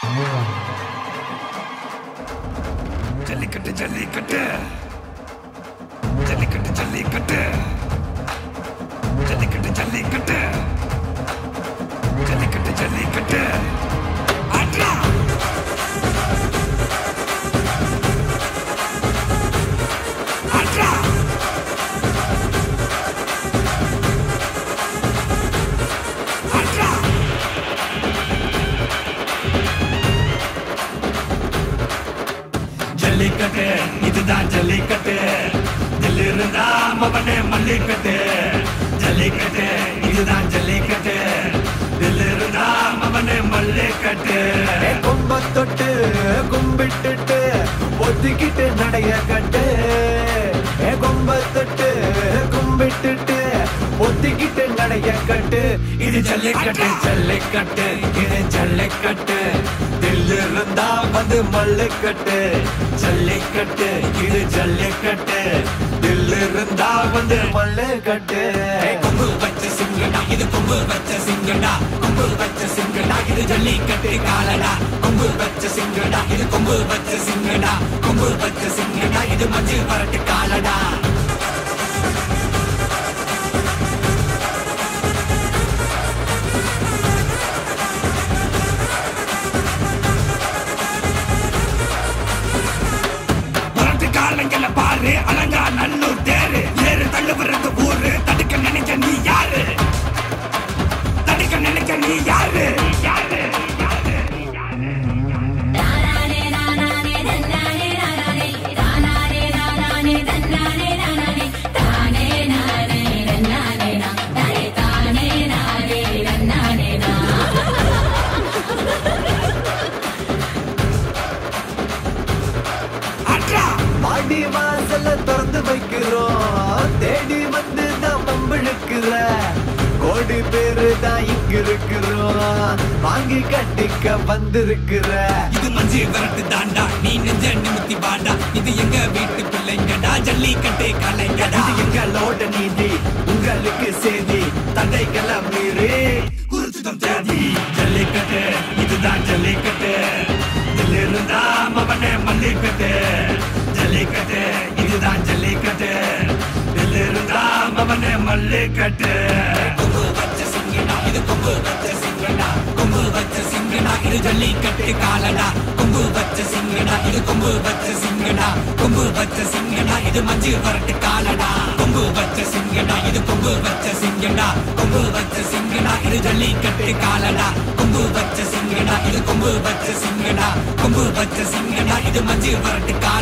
ஜல்லிக்கட்டு ஜல்லிக்கட்டு ஜல்லிக்கட்டு ஜல்லிக்கட்டு ஜல்லிக்கட்டு ஜல்லிக்கட்டு ஜல்லிக்கட்டு ஜல்லிக்கட்டு ஆட்ரா ஆட்ரா ஆட்ரா ஜல்லிக்கட்டு இதுதான் ஜல்லிக்கட்டு தில் இருந்தா மவனே மல்லிக்கட்டு ஜல்லிக்கட்டு இதுதான் ஜல்லிக்கட்டு தில் இருந்தா மவனே மல்லிக்கட்டு கொம்ப தொட்டு கும்பிட்டுட்டு ஒத்திக்கிட்டு நடைய கட்டு ஏ கொம்ப தொட்டு கும்பிட்டுட்டு ஒத்திக்கிட்டு நடைய கட்டு இது ஜல்லிக்கட்டு ஜல்லிக்கட்டு இது ஜல்லிக்கட்டு தில் இருந்தா வந்து மல்லுக்கட்டு ஜல்லிக்கட்டு இது ஜல்லிக்கட்டு தில் இருந்தா வந்து மல்லுக்கட்டு கொம்பு வச்ச சிங்கடா இது கொம்பு வச்ச சிங்கடா கொம்பு வச்ச சிங்கடா இது ஜல்லிக்கட்டு காலடா கொம்பு வச்ச சிங்கடா இது கொம்பு வச்ச சிங்கடா கொம்பு வச்ச சிங்கடா இது மஞ்சு வரட்டு காலடா வரட்டு காலங்கள பாரு அலங்கா நல்லூர் தேரு ஏறு தள்ளு விடுறது ஊரு தடுக்க நினைக்க நீ யாரு தடுக்க நினைக்க நீ யாரு யாரு யாரு தானானே நானானே தன்னானே நானானே தானானே நானானே தன்னானே நானானே தானே நானே தன்னானே நா தானே தானே நானே தன்னானே நா அட்ரா மாடி வாசல திறந்து வைக்கிறோம் தேடி வந்து தான் பம்பிழுக்கிற கோடி பேரு தான் இங்க இருக்கிறோம் வாங்கி கட்டிக்க வந்திருக்கிற இது மஞ்சு விரட்டு தாண்டா நீ நெஞ்ச நிமித்தி வாடா இது எங்க வீட்டு பிள்ளைங்கடா ஜல்லிக்கட்டு கலைங்கடா இது எங்களோட நீதி உங்களுக்கு செய்தி தடைகளை மீறி குறிச்சுதம் தேதி ஜல்லிக்கட்டு இதுதான் ஜல்லிக்கட்டு இதில் இருந்தா மவனே மல்லிக்கட்டு ஜல்லிக்கட்டு இதுதான் ஜல்லிக்கட்டு இதில் இருந்தா மவனே மல்லிக்கட்டு கொம்பு வச்ச சிங்கடா இது கொம்பு வச்ச சிங்கடா கொம்பு வச்ச சிங்கடா இது ஜல்லிக்கட்டு காலடா கொம்பு வச்ச சிங்கடா இது கொம்பு வச்ச சிங்கடா கொம்பு வச்ச சிங்கடா இது மஞ்சு வரட்டு காலடா கொம்பு வச்ச சிங்கடா இது கொம்பு வச்ச சிங்கடா கொம்பு வச்ச சிங்கடா இது ஜல்லிக்கட்டு காலடா கொம்பு வச்ச சிங்கடா இது கொம்பு வச்ச சிங்கடா கொம்பு வச்ச சிங்கடா இது மஞ்சு வரட்டு காலடா